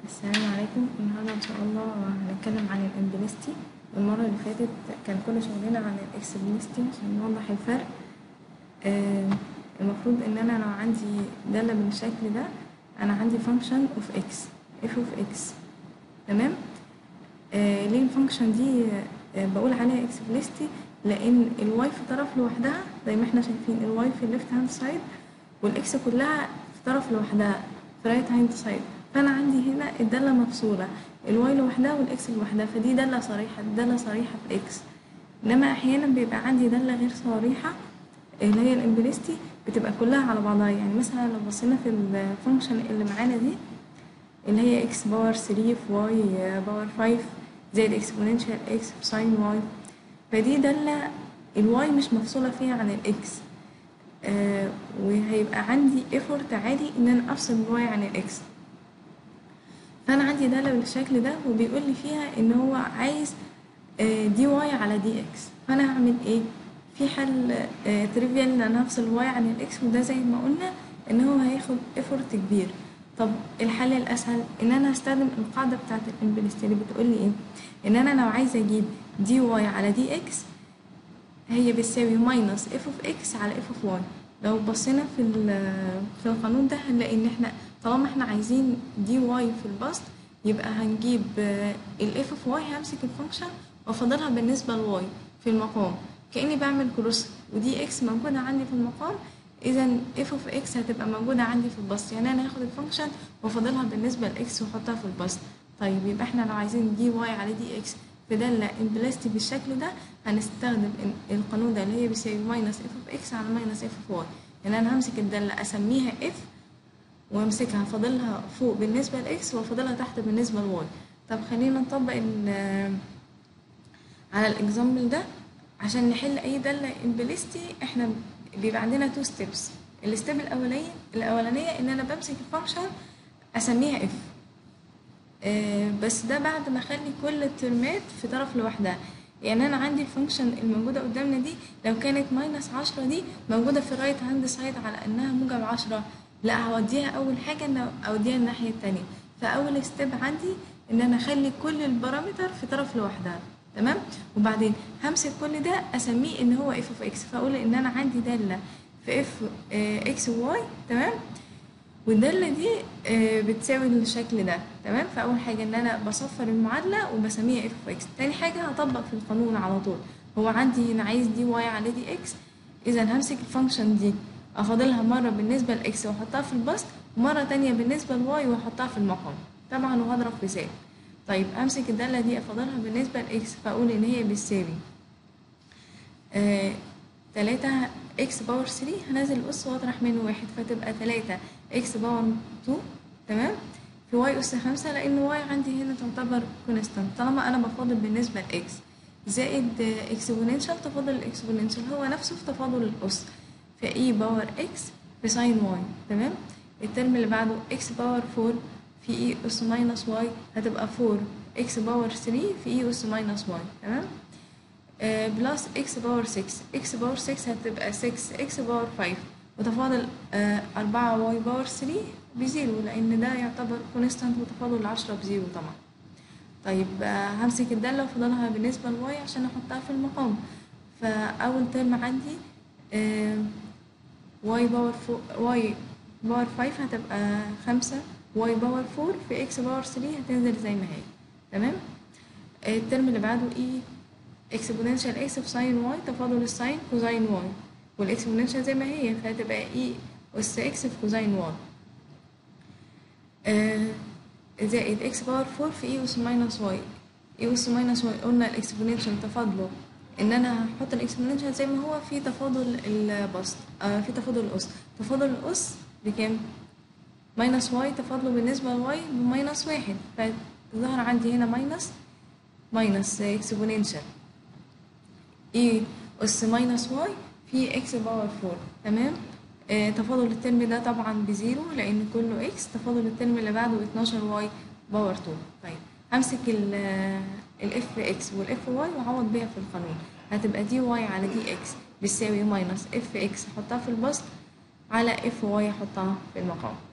السلام عليكم النهاردة إن شاء الله هنتكلم عن الإمبليستي المرة اللي فاتت كان كل شغلنا عن الإكسبليستي عشان نوضح الفرق آه، المفروض إن أنا لو عندي دالة بالشكل ده أنا عندي function of x f of x تمام آه، ليه الفانكشن دي آه، بقول عليها إكسبليستي لأن الواي في طرف لوحدها زي ما احنا شايفين الواي في الليفت هاند سايد والإكس كلها في طرف لوحدها في رايت هاند سايد فانا عندي هنا الداله مفصوله الواي لوحدها والاكس لوحدها فدي داله صريحه داله صريحه في اكس انما احيانا بيبقى عندي داله غير صريحه اللي هي الامبليستي بتبقى كلها على بعضها يعني مثلا لو بصينا في الفانكشن اللي معانا دي اللي هي اكس باور 3 في واي باور 5 زائد اكسبوننشال اكس بساين واي فدي داله الواي مش مفصوله فيها عن الاكس آه وهيبقى عندي ايفورت عالي ان انا افصل الواي عن الاكس فانا عندي داله بالشكل ده وبيقول لي فيها ان هو عايز دي واي على دي اكس فانا هعمل ايه في حل تريفيال ان انا هفصل واي عن الاكس وده زي ما قلنا ان هو هياخد ايفورت كبير طب الحل الاسهل ان انا هستخدم القاعده بتاعه الامبليست اللي بتقول لي ايه ان انا لو عايزه اجيب دي واي على دي اكس هي بتساوي ماينس اف اوف اكس على اف اوف واي لو بصينا في في القانون ده هنلاقي ان احنا طالما احنا عايزين دي واي في البسط يبقى هنجيب الاف اوف واي همسك الفانكشن وافضلها بالنسبه لواي في المقام كاني بعمل كروس ودي اكس موجوده عندي في المقام اذا اف اوف اكس هتبقى موجوده عندي في البسط يعني انا هاخد الفانكشن وافضلها بالنسبه لاكس واحطها في البسط طيب يبقى احنا لو عايزين دي واي على دي اكس في داله امبلاستي بالشكل ده هنستخدم القانون ده اللي هي بيساوي ماينس اف اوف اكس على ماينس اف اوف واي يعني انا همسك الداله اسميها اف وامسكها فاضلها فوق بالنسبه لاكس وفاضلها تحت بالنسبه لواي طب خلينا نطبق على الاكزامبل ده عشان نحل اي داله امبليستي احنا بيبقى عندنا تو ستيبس الستيب الاولانيه الاولانيه ان انا بمسك الفانكشن اسميها اف آه بس ده بعد ما اخلي كل الترمات في طرف لوحدها يعني انا عندي الفانكشن الموجوده قدامنا دي لو كانت ماينس عشرة دي موجوده في الرايت هاند سايد على انها موجب عشرة لا هوديها اول حاجه ان اوديها الناحيه التانية فاول ستيب عندي ان انا اخلي كل البارامتر في طرف لوحدها تمام وبعدين همسك كل ده اسميه ان هو اف اوف اكس فاقول ان انا عندي داله في اف اكس وواي تمام والداله دي بتساوي الشكل ده تمام فاول حاجه ان انا بصفر المعادله وبسميها اف اوف اكس تاني حاجه هطبق في القانون على طول هو عندي انا عايز دي واي على دي اكس اذا همسك الفانكشن دي افاضلها مرة بالنسبة لاكس واحطها في البسط ومرة تانية بالنسبة لواي واحطها في المقام طبعا وهضرب في زائد طيب امسك الدالة دي افاضلها بالنسبة لاكس فاقول ان هي بتساوي آه تلاتة اكس باور ثري هنزل الأس واطرح منه واحد فتبقى تلاتة اكس باور تو تمام في واي أس خمسة لأن واي عندي هنا تعتبر كونستانت طالما أنا بفاضل بالنسبة لاكس زائد اكسبوننشال تفاضل الاكسبوننشال هو نفسه في تفاضل الأس في اي باور اكس بساين واي تمام الترم اللي بعده اكس باور فور في اي اس ماينس واي هتبقى فور اكس باور ثري في اي اس ماينس واي تمام آه بلس اكس باور سكس اكس باور سكس هتبقى سكس اكس باور فايف وتفاضل آه أربعة واي باور ثري بزيرو لأن ده يعتبر كونستانت وتفاضل العشرة بزيرو طبعا طيب آه همسك الدالة وفضلها بالنسبة لواي عشان أحطها في المقام فأول ترم عندي آه واي باور فو واي باور فايف هتبقى خمسة واي باور فور في اكس باور ثري هتنزل زي ما هي تمام الترم اللي بعده اي اكسبوننشال اكس في ساين واي تفاضل الساين كوزاين واي والاكسبوننشال زي ما هي فهتبقى اي اس اكس في كوزاين واي آه زائد اكس باور فور في اي اس ماينس واي اي اس ماينس واي قلنا الاكسبوننشال تفاضله ان انا هحط الاكسبوننشال زي ما هو في تفاضل البسط آه في تفاضل الاس تفاضل الاس بكام ماينس واي تفاضله بالنسبه لواي بماينس واحد فظهر عندي هنا ماينس ماينس اكسبوننشال اي اس ماينس واي في اكس باور فور تمام آه تفاضل الترم ده طبعا بزيرو لان كله اكس تفاضل الترم اللي بعده 12 واي باور 2 طيب همسك الاف اكس والاف واي واعوض بيها في القانون هتبقى دي واي على دي اكس بتساوي ماينس اف اكس احطها في البسط على اف واي احطها في المقام